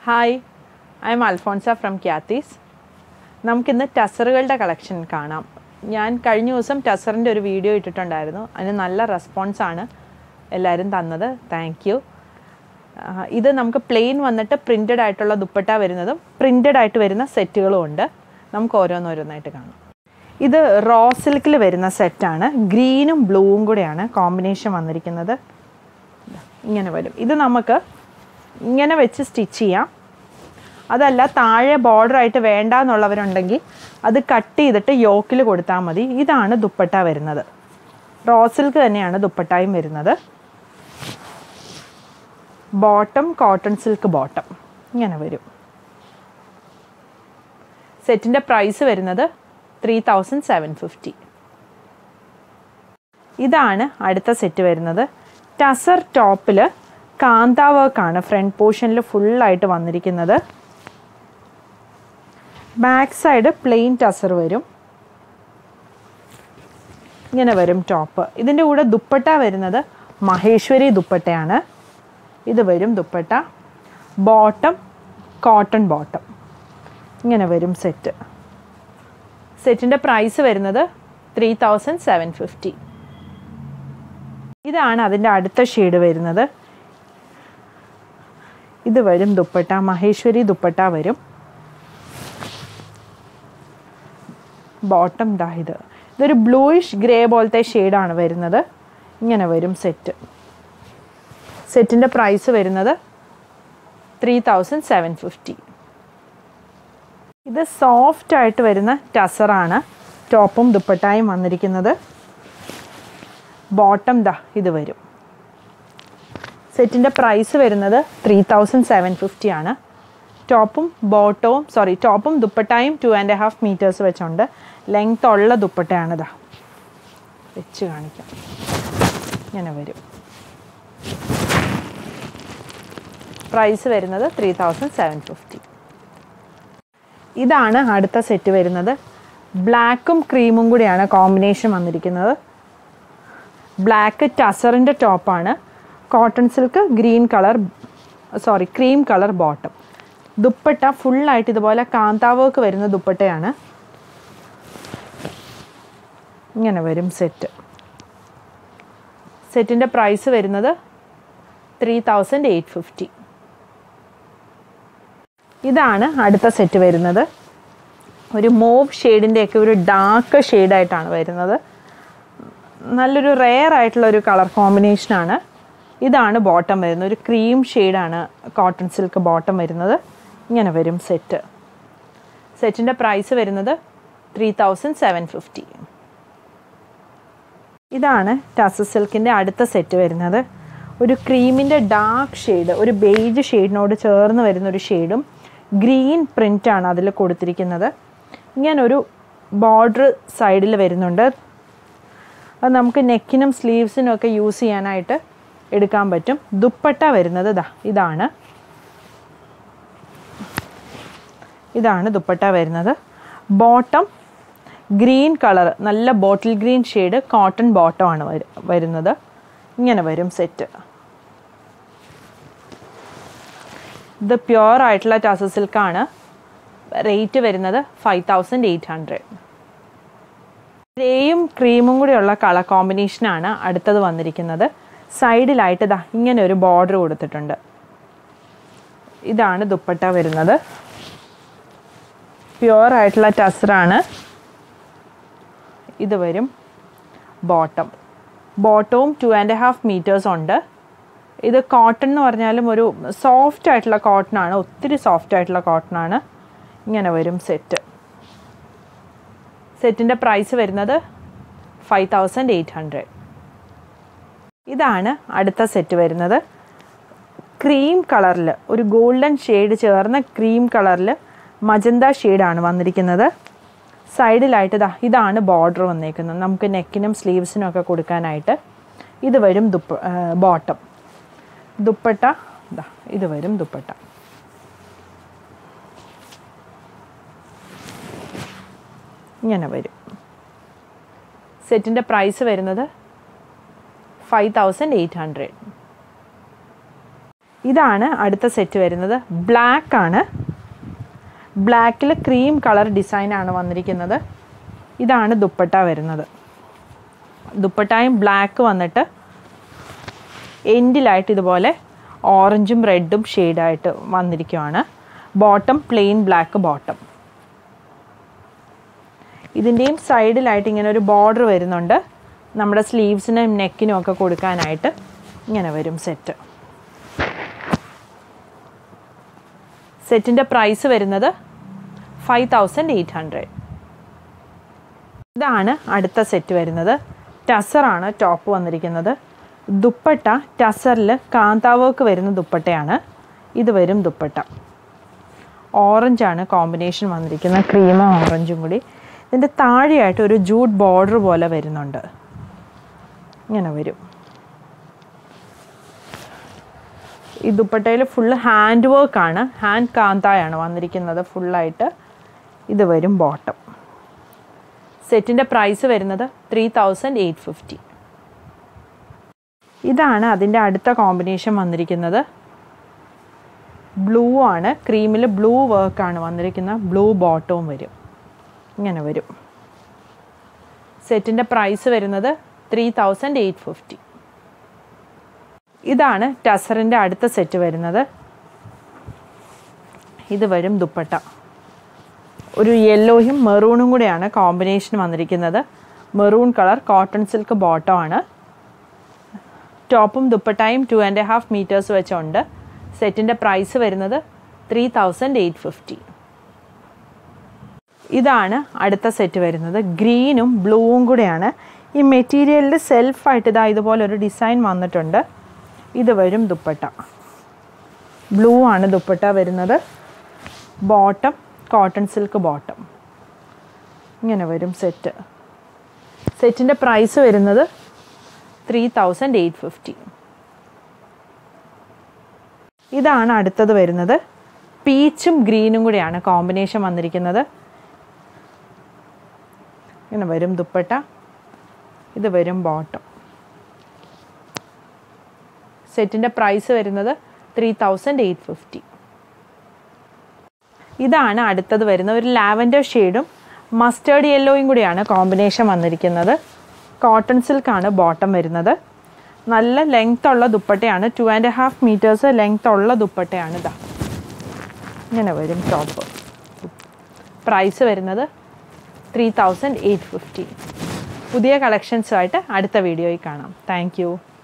hi I am Alphonsa from ക്യാത്തീസ് നമുക്കിന്ന് ടസറുകളുടെ കളക്ഷൻ കാണാം ഞാൻ കഴിഞ്ഞ ദിവസം ടസറിൻ്റെ ഒരു വീഡിയോ ഇട്ടിട്ടുണ്ടായിരുന്നു അതിന് നല്ല റെസ്പോൺസാണ് എല്ലാവരും തന്നത് താങ്ക് യു ഇത് നമുക്ക് പ്ലെയിൻ വന്നിട്ട് പ്രിൻറ്റഡ് ആയിട്ടുള്ള ദുപ്പട്ട വരുന്നതും പ്രിൻറ്റഡ് ആയിട്ട് വരുന്ന സെറ്റുകളും ഉണ്ട് നമുക്ക് ഓരോന്നോരോന്നായിട്ട് കാണാം ഇത് റോ സിൽക്കിൽ വരുന്ന സെറ്റാണ് ഗ്രീനും ബ്ലൂവും കൂടെയാണ് കോമ്പിനേഷൻ വന്നിരിക്കുന്നത് ഇങ്ങനെ വരും ഇത് നമുക്ക് ഇങ്ങനെ വെച്ച് സ്റ്റിച്ച് ചെയ്യാം അതല്ല താഴെ border ആയിട്ട് വേണ്ട എന്നുള്ളവരുണ്ടെങ്കിൽ അത് കട്ട് ചെയ്തിട്ട് യോക്കിൽ കൊടുത്താൽ മതി ഇതാണ് ദുപ്പട്ട വരുന്നത് റോ സിൽക്ക് തന്നെയാണ് ദുപ്പട്ടായും വരുന്നത് ബോട്ടം കോട്ടൺ സിൽക്ക് ബോട്ടം ഇങ്ങനെ വരും സെറ്റിൻ്റെ പ്രൈസ് വരുന്നത് ത്രീ തൗസൻഡ് സെവൻ ഫിഫ്റ്റി ഇതാണ് അടുത്ത സെറ്റ് വരുന്നത് ടസർ ടോപ്പിൽ കാന്ത വർക്കാണ് ഫ്രണ്ട് പോർഷനിൽ ഫുള്ളായിട്ട് വന്നിരിക്കുന്നത് ബാക്ക് സൈഡ് പ്ലെയിൻ ടസർ വരും ഇങ്ങനെ വരും ടോപ്പ് ഇതിൻ്റെ കൂടെ ദുപ്പട്ട വരുന്നത് മഹേശ്വരി ദുപ്പട്ടയാണ് ഇത് വരും ദുപ്പട്ട ബോട്ടം കോട്ടൺ ബോട്ടം ഇങ്ങനെ വരും സെറ്റ് സെറ്റിൻ്റെ പ്രൈസ് വരുന്നത് ത്രീ തൗസൻഡ് സെവൻ ഫിഫ്റ്റി ഇതാണ് അതിൻ്റെ അടുത്ത ഷെയ്ഡ് വരുന്നത് ഇത് വരും ദുപ്പട്ട മഹേശ്വരി ദുപ്പട്ട വരും ബോട്ടം ദാ ഇത് ഇതൊരു ബ്ലൂയിഷ് ഗ്രേ പോലത്തെ ഷെയ്ഡാണ് വരുന്നത് ഇങ്ങനെ വരും സെറ്റ് സെറ്റിൻ്റെ പ്രൈസ് വരുന്നത് ത്രീ തൗസൻഡ് സെവൻ ഫിഫ്റ്റി ഇത് സോഫ്റ്റ് ആയിട്ട് വരുന്ന ടസറാണ് ടോപ്പും ദുപ്പട്ടായും വന്നിരിക്കുന്നത് ബോട്ടം ദാ ഇത് വരും സെറ്റിൻ്റെ പ്രൈസ് വരുന്നത് ത്രീ തൗസൻഡ് സെവൻ ഫിഫ്റ്റി ആണ് ടോപ്പും ബോട്ടവും സോറി ടോപ്പും ദുപ്പട്ടായും ടു ആൻഡ് ഹാഫ് മീറ്റേഴ്സ് വെച്ചുണ്ട് ലെങ്ത് ഉള്ള ദുപ്പട്ടയാണിതാ വെച്ച് കാണിക്കാം ഇങ്ങനെ വരും പ്രൈസ് വരുന്നത് ത്രീ തൗസൻഡ് സെവൻ ഫിഫ്റ്റി ഇതാണ് അടുത്ത സെറ്റ് വരുന്നത് ബ്ലാക്കും ക്രീമും കൂടിയാണ് കോമ്പിനേഷൻ വന്നിരിക്കുന്നത് ബ്ലാക്ക് ടസറിൻ്റെ ടോപ്പാണ് cotton silk green colour sorry cream colour bottom dupatta ഫുള്ളായിട്ട് ഇതുപോലെ കാന്താവർക്ക് വരുന്ന ദുപ്പട്ടയാണ് ഇങ്ങനെ വരും സെറ്റ് സെറ്റിൻ്റെ പ്രൈസ് വരുന്നത് ത്രീ തൗസൻഡ് എയ്റ്റ് ഫിഫ്റ്റി ഇതാണ് അടുത്ത സെറ്റ് വരുന്നത് ഒരു മോവ് ഷെയ്ഡിൻ്റെയൊക്കെ ഒരു ഡാർക്ക് ഷെയ്ഡായിട്ടാണ് വരുന്നത് നല്ലൊരു റെയർ ആയിട്ടുള്ള ഒരു കളർ കോമ്പിനേഷനാണ് ഇതാണ് ബോട്ടം വരുന്നത് ഒരു ക്രീം ഷെയ്ഡാണ് കോട്ടൺ സിൽക്ക് ബോട്ടം വരുന്നത് ഇങ്ങനെ വരും സെറ്റ് സെറ്റിൻ്റെ പ്രൈസ് വരുന്നത് ത്രീ തൗസൻഡ് സെവൻ ഫിഫ്റ്റി ഇതാണ് ടസ സിൽക്കിൻ്റെ അടുത്ത സെറ്റ് വരുന്നത് ഒരു ക്രീമിൻ്റെ ഡാർക്ക് ഷെയ്ഡ് ഒരു ബേജ് ഷെയ്ഡിനോട് ചേർന്ന് വരുന്ന ഒരു ഷെയ്ഡും ഗ്രീൻ പ്രിൻ്റാണ് അതിൽ കൊടുത്തിരിക്കുന്നത് ഇങ്ങനൊരു ബോർഡർ സൈഡിൽ വരുന്നുണ്ട് അത് നമുക്ക് നെക്കിനും സ്ലീവ്സിനും ഒക്കെ യൂസ് ചെയ്യാനായിട്ട് എടുക്കാൻ പറ്റും ദുപ്പട്ട വരുന്നത് ഇതാ ഇതാണ് ഇതാണ് ദുപ്പട്ട വരുന്നത് ബോട്ടം ഗ്രീൻ കളർ നല്ല ബോട്ടിൽ ഗ്രീൻ ഷെയ്ഡ് കോട്ടൺ ബോട്ടമാണ് വരുന്നത് ഇങ്ങനെ വരും സെറ്റ് ഇത് പ്യുവർ ആയിട്ടുള്ള ടസ സിൽക്കാണ് റേറ്റ് വരുന്നത് ഫൈവ് തൗസൻഡ് എയ്റ്റ് ഹൺഡ്രഡ് ഗ്രേയും ക്രീമും കൂടെയുള്ള കളർ കോമ്പിനേഷനാണ് അടുത്തത് വന്നിരിക്കുന്നത് സൈഡിലായിട്ട് ഇതാ ഇങ്ങനെ ഒരു ബോർഡർ കൊടുത്തിട്ടുണ്ട് ഇതാണ് ദുപ്പട്ട വരുന്നത് പ്യുവർ ആയിട്ടുള്ള ടസറാണ് ഇത് വരും ബോട്ടം ബോട്ടവും ടു ആൻഡ് ഹാഫ് മീറ്റേഴ്സ് ഉണ്ട് ഇത് കോട്ടൺ എന്ന് പറഞ്ഞാലും ഒരു സോഫ്റ്റ് ആയിട്ടുള്ള കോട്ടൺ ആണ് ഒത്തിരി സോഫ്റ്റ് ആയിട്ടുള്ള കോട്ടൺ ആണ് ഇങ്ങനെ വരും സെറ്റ് സെറ്റിൻ്റെ പ്രൈസ് വരുന്നത് ഫൈവ് തൗസൻഡ് എയ്റ്റ് ഹൺഡ്രഡ് ഇതാണ് അടുത്ത സെറ്റ് വരുന്നത് ക്രീം കളറിൽ ഒരു ഗോൾഡൻ ഷെയ്ഡ് ചേർന്ന ക്രീം കളറിൽ മജന്ത ഷെയ്ഡാണ് വന്നിരിക്കുന്നത് സൈഡിലായിട്ട് ഇതാ ഇതാണ് ബോർഡർ വന്നേക്കുന്നത് നമുക്ക് നെക്കിനും സ്ലീവ്സിനും ഒക്കെ കൊടുക്കാനായിട്ട് ഇത് വരും ദുപ്പ ബോട്ടം ദുപ്പട്ട ഇതാ ഇത് വരും ദുപ്പട്ട ഇങ്ങനെ വരും സെറ്റിൻ്റെ പ്രൈസ് വരുന്നത് ഫൈവ് തൗസൻഡ് എയ്റ്റ് ഹൺഡ്രഡ് ഇതാണ് അടുത്ത സെറ്റ് വരുന്നത് ബ്ലാക്ക് ആണ് ബ്ലാക്കിൽ ക്രീം കളർ ഡിസൈനാണ് വന്നിരിക്കുന്നത് ഇതാണ് ദുപ്പട്ട വരുന്നത് ദുപ്പട്ടായും ബ്ലാക്ക് വന്നിട്ട് എൻഡിലായിട്ട് ഇതുപോലെ ഓറഞ്ചും റെഡും ഷെയ്ഡായിട്ട് വന്നിരിക്കുവാണ് ബോട്ടം പ്ലെയിൻ ബ്ലാക്ക് ബോട്ടം ഇതിൻ്റെയും സൈഡിലായിട്ട് ഇങ്ങനെ ഒരു ബോർഡർ വരുന്നുണ്ട് നമ്മുടെ സ്ലീവ്സിനും നെക്കിനും ഒക്കെ കൊടുക്കാനായിട്ട് ഇങ്ങനെ വരും സെറ്റ് സെറ്റിൻ്റെ പ്രൈസ് വരുന്നത് ഫൈവ് തൗസൻഡ് എയ്റ്റ് ഹൺഡ്രഡ് ഇതാണ് അടുത്ത സെറ്റ് വരുന്നത് ടസറാണ് ടോപ്പ് വന്നിരിക്കുന്നത് ദുപ്പട്ട ടസറിൽ കാന്താ വർക്ക് വരുന്ന ദുപ്പട്ടയാണ് ഇത് വരും ദുപ്പട്ട ഓറഞ്ചാണ് കോമ്പിനേഷൻ വന്നിരിക്കുന്നത് ക്രീമും ഓറഞ്ചും കൂടി ഇതിൻ്റെ താഴെയായിട്ട് ഒരു ജൂട്ട് ബോർഡർ പോലെ വരുന്നുണ്ട് ഇങ്ങനെ വരും ഈ ദുപ്പട്ടയിൽ ഫുള്ള് ഹാൻഡ് വർക്കാണ് ഹാൻഡ് കാന്തായാണ് വന്നിരിക്കുന്നത് ഫുള്ളായിട്ട് ഇത് വരും ബോട്ടം സെറ്റിൻ്റെ പ്രൈസ് വരുന്നത് ത്രീ തൗസൻഡ് എയ്റ്റ് ഫിഫ്റ്റി ഇതാണ് അതിൻ്റെ അടുത്ത കോമ്പിനേഷൻ വന്നിരിക്കുന്നത് ബ്ലൂ ആണ് ക്രീമിൽ ബ്ലൂ വർക്കാണ് വന്നിരിക്കുന്നത് ബ്ലൂ ബോട്ടവും വരും ഇങ്ങനെ വരും സെറ്റിൻ്റെ പ്രൈസ് വരുന്നത് ത്രീ തൗസൻഡ് എയ്റ്റ് ഫിഫ്റ്റി ഇതാണ് ടസറിൻ്റെ അടുത്ത സെറ്റ് വരുന്നത് ഇത് വരും ദുപ്പട്ട ഒരു യെല്ലോയും മെറൂണും കൂടെയാണ് കോമ്പിനേഷൻ വന്നിരിക്കുന്നത് മെറൂൺ കളർ കോട്ടൺ സിൽക്ക് ബോട്ടമാണ് ടോപ്പും ദുപ്പട്ടായും ടു ആൻഡ് ഹാഫ് മീറ്റേഴ്സ് വെച്ചുണ്ട് സെറ്റിൻ്റെ പ്രൈസ് വരുന്നത് ത്രീ തൗസൻഡ് എയ്റ്റ് ഫിഫ്റ്റി ഇതാണ് അടുത്ത സെറ്റ് വരുന്നത് ഗ്രീനും ബ്ലൂവും കൂടെയാണ് ഈ മെറ്റീരിയലിൽ സെൽഫായിട്ട് ഇതാ ഇതുപോലെ ഒരു ഡിസൈൻ വന്നിട്ടുണ്ട് ഇത് വരും ദുപ്പട്ട ബ്ലൂ ആണ് ദുപ്പട്ട വരുന്നത് ബോട്ടം കോട്ടൺ സിൽക്ക് ബോട്ടം ഇങ്ങനെ വരും സെറ്റ് സെറ്റിൻ്റെ പ്രൈസ് വരുന്നത് ത്രീ തൗസൻഡ് എയ്റ്റ് ഫിഫ്റ്റി ഇതാണ് അടുത്തത് വരുന്നത് പീച്ചും ഗ്രീനും കൂടിയാണ് കോമ്പിനേഷൻ വന്നിരിക്കുന്നത് ഇങ്ങനെ വരും ദുപ്പട്ട ഇത് വരും ബോട്ടം സെറ്റിൻ്റെ പ്രൈസ് വരുന്നത് ത്രീ തൗസൻഡ് എയ്റ്റ് ഫിഫ്റ്റി ഇതാണ് അടുത്തത് വരുന്നത് ഒരു ലാവൻഡർ ഷെയ്ഡും മസ്റ്റേർഡ് യെല്ലോയും കൂടിയാണ് കോമ്പിനേഷൻ വന്നിരിക്കുന്നത് കോട്ടൺ സിൽക്കാണ് ബോട്ടം വരുന്നത് നല്ല ലെങ്ത് ഉള്ള ദുപ്പട്ടയാണ് two and half meters length ഉള്ള ദുപ്പട്ടയാണ് ഇതാ ഇങ്ങനെ വരും ടോപ്പ് പ്രൈസ് വരുന്നത് ത്രീ തൗസൻഡ് എയ്റ്റ് ഫിഫ്റ്റി പുതിയ കളക്ഷൻസുമായിട്ട് അടുത്ത വീഡിയോയിൽ കാണാം താങ്ക്